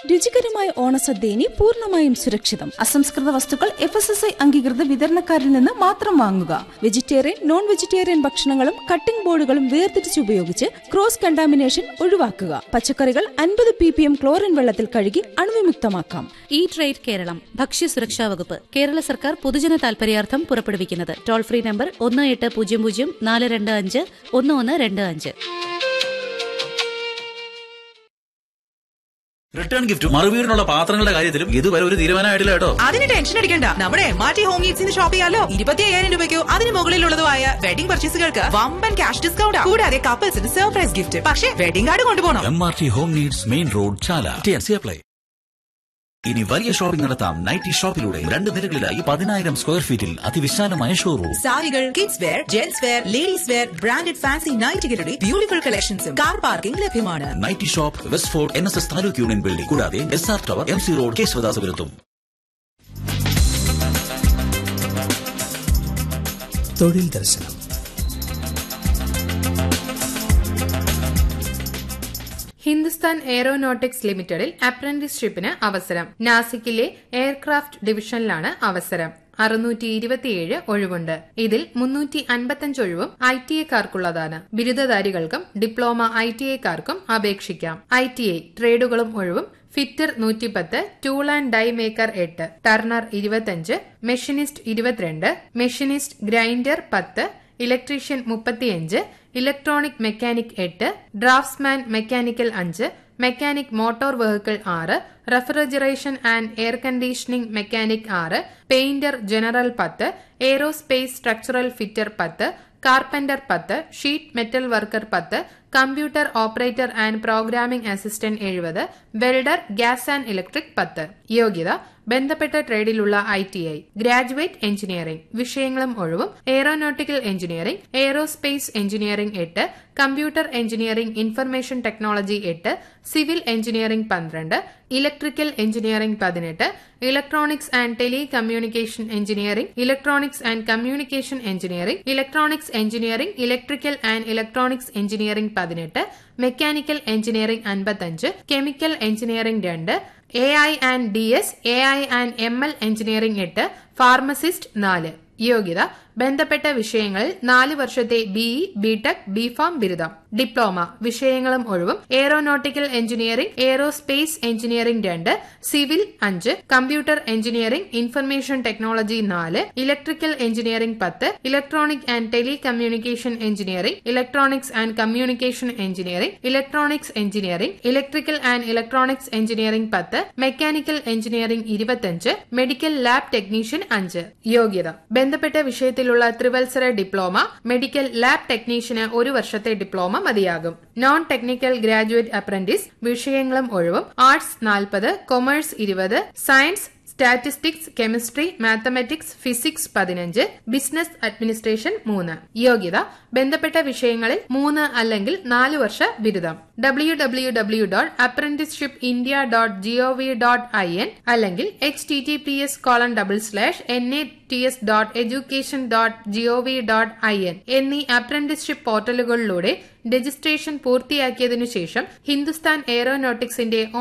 രുചികരമായ ഓണസദ്യ ഇനി പൂർണ്ണമായും സുരക്ഷിതം അസംസ്കൃത വസ്തുക്കൾ എഫ് എസ് എസ് ഐ അംഗീകൃത വിതരണക്കാരിൽ നിന്ന് മാത്രം വാങ്ങുക വെജിറ്റേറിയൻ നോൺ വെജിറ്റേറിയൻ ഭക്ഷണങ്ങളും കട്ടിംഗ് ബോർഡുകളും വേർതിരിച്ച് ഉപയോഗിച്ച് ക്രോസ് കണ്ടാമിനേഷൻ ഒഴിവാക്കുക പച്ചക്കറികൾ അൻപത് പി പി എം ക്ലോറിൻ വെള്ളത്തിൽ കഴുകി അണുവിമുക്തമാക്കാം ഈ ട്രേഡ് കേരളം ഭക്ഷ്യസുരക്ഷാ വകുപ്പ് കേരള സർക്കാർ പൊതുജന താൽപര്യാർത്ഥം പുറപ്പെടുവിക്കുന്നത് ടോൾ ഫ്രീ നമ്പർ ഒന്ന് എട്ട് പൂജ്യം പൂജ്യം നാല് രണ്ട് അഞ്ച് ഒന്ന് ഒന്ന് രണ്ട് അഞ്ച് റിട്ടേൺ ഗിഫ്റ്റ് മറുവീടിനുള്ള പാത്രങ്ങളുടെ കാര്യത്തിലും ഇതുവരെ ഒരു തീരുമാനമായിട്ടില്ല കേട്ടോ അതിന് ടെൻഷൻ അടിക്കണ്ട നമ്മുടെ മാറ്റി ഹോം നീഡ്സിന് ഷോപ്പ് ചെയ്യാലോ ഇരുപത്തി അയ്യായിരം രൂപയ്ക്കോ അതിന് മുകളിലുള്ളതുമായ വെഡിംഗ് പർച്ചേസുകൾക്ക് വമ്പൻ ക്യാഷ് ഡിസ്കൗണ്ട് കൂടാതെ കപ്പിൾസിന് സർപ്രൈസ് ഗിഫ്റ്റ് പക്ഷേ വെഡിംഗ് കാർഡ് കൊണ്ടുപോകണം M R T home needs main road Chala T N C apply ഇനി വലിയ ഷോപ്പിംഗ് നടത്താം നൈറ്റി ഷോപ്പിലൂടെ രണ്ട് നിലകളിലായി പതിനായിരം സ്ക്വയർ ഫീറ്റിൽ അതിവിശാലമായ ഷോറൂം സാരികൾ kids wear gents wear ladies wear branded fancy നൈറ്റുകളുടെ ബ്യൂട്ടിഫുൾ കളക്ഷൻസും കാർ പാർക്കിംഗ് ലഭ്യമാണ് nightie shop West Fort N S S taluk union building കൂടാതെ S R tower M C road കേശവദാസപുരത്തും തൊഴിൽ ദർശനം ഹിന്ദുസ്ഥാൻ എയറോനോട്ടിക്സ് ലിമിറ്റഡിൽ അപ്രന്റീസ്ഷിപ്പിന് അവസരം നാസിക്കിലെ എയർക്രാഫ്റ്റ് ഡിവിഷനിലാണ് അവസരം അറുന്നൂറ്റി ഇരുപത്തിയേഴ് ഒഴിവുണ്ട് ഇതിൽ മുന്നൂറ്റി അൻപത്തഞ്ച് ഒഴിവും ഐ ടി എക്കാർക്കുള്ളതാണ് ബിരുദധാരികൾക്കും ഡിപ്ലോമ ഐ ടി എക്കാർക്കും അപേക്ഷിക്കാം ഐ ടി ഐ ട്രേഡുകളും ഒഴിവും ഫിറ്റർ നൂറ്റിപ്പത്ത് ടൂൾ ആൻഡ് ഡൈ മേക്കർ എട്ട് ടർണർ ഇരുപത്തഞ്ച് മെഷീനിസ്റ്റ് ഇരുപത്തിരണ്ട് മെഷീനിസ്റ്റ് ഗ്രൈൻഡർ പത്ത് ഇലക്ട്രീഷ്യൻ മുപ്പത്തിയഞ്ച് ഇലക്ട്രോണിക് മെക്കാനിക് എട്ട് ഡ്രാഫ്റ്റ്സ്മാൻ മെക്കാനിക്കൽ അഞ്ച് മെക്കാനിക് മോട്ടോർ വെഹിക്കിൾ ആറ് refrigeration and air conditioning mechanic ആറ് പെയിന്റർ ജനറൽ പത്ത് എയ്റോസ്പേസ് സ്ട്രക്ചറൽ ഫിറ്റർ പത്ത് കാർപ്പന്റർ പത്ത് ഷീറ്റ് മെറ്റൽ വർക്കർ പത്ത് computer operator and programming assistant എഴുപത് വെൽഡർ ഗ്യാസ് ആൻഡ് ഇലക്ട്രിക് പത്ത് യോഗ്യത ബന്ധപ്പെട്ട ട്രേഡിലുള്ള I T I graduate engineering വിഷയങ്ങളും ഒഴിവും എയറോനോട്ടിക്കൽ എഞ്ചിനീയറിംഗ് എയ്റോസ്പേസ് എഞ്ചിനീയറിംഗ് എട്ട് കമ്പ്യൂട്ടർ എഞ്ചിനീയറിംഗ് ഇൻഫർമേഷൻ ടെക്നോളജി എട്ട് സിവിൽ എഞ്ചിനീയറിംഗ് പന്ത്രണ്ട് ഇലക്ട്രിക്കൽ എഞ്ചിനീയറിംഗ് പതിനെട്ട് electronics and tele communication engineering electronics and communication engineering electronics engineering electrical and electronics engineering പതിനെട്ട് mechanical engineering അൻപത്തഞ്ച് chemical engineering രണ്ട് A I and D S A I and M L engineering എട്ട് pharmacist നാല് യോഗ്യത ബന്ധപ്പെട്ട വിഷയങ്ങളിൽ നാല് വർഷത്തെ ബിഇ ബിടെക് ബിഫാം ബിരുദം ഡിപ്ലോമ വിഷയങ്ങളും ഒഴിവും എയറോനോട്ടിക്കൽ എഞ്ചിനീയറിംഗ് എയറോസ്പേസ് എഞ്ചിനീയറിംഗ് രണ്ട് സിവിൽ അഞ്ച് കമ്പ്യൂട്ടർ എഞ്ചിനീയറിംഗ് ഇൻഫർമേഷൻ ടെക്നോളജി നാല് ഇലക്ട്രിക്കൽ എഞ്ചിനീയറിംഗ് പത്ത് electronic and tele communication engineering electronics and communication engineering electronics engineering electrical and electronics engineering പത്ത് മെക്കാനിക്കൽ എഞ്ചിനീയറിംഗ് ഇരുപത്തഞ്ച് medical lab technician അഞ്ച് യോഗ്യത ബന്ധപ്പെട്ട വിഷയത്തിലുള്ള ത്രിവത്സര ഡിപ്ലോമ മെഡിക്കൽ ലാബ് ടെക്നീഷ്യന് ഒരു വർഷത്തെ ഡിപ്ലോമ മതിയാകും നോൺ ടെക്നിക്കൽ ഗ്രാജുവേറ്റ് അപ്രന്റീസ് വിഷയങ്ങളും ഒഴിവും ആർട്സ് നാൽപ്പത് കൊമേഴ്സ് ഇരുപത് science statistics chemistry mathematics physics പതിനഞ്ച് ബിസിനസ് അഡ്മിനിസ്ട്രേഷൻ മൂന്ന് യോഗ്യത ബന്ധപ്പെട്ട വിഷയങ്ങളിൽ മൂന്ന് അല്ലെങ്കിൽ നാല് വർഷ ബിരുദം W W W dot apprenticeship India dot GOV dot I N അല്ലെങ്കിൽ H T T P S colon double slash N A T S dot education dot GOV dot I N എന്നീ അപ്രന്റീസ്ഷിപ്പ് പോർട്ടലുകളിലൂടെ registration പൂർത്തിയാക്കിയതിനു ശേഷം ഹിന്ദുസ്ഥാൻ എയറോനോട്ടിക്സിന്റെ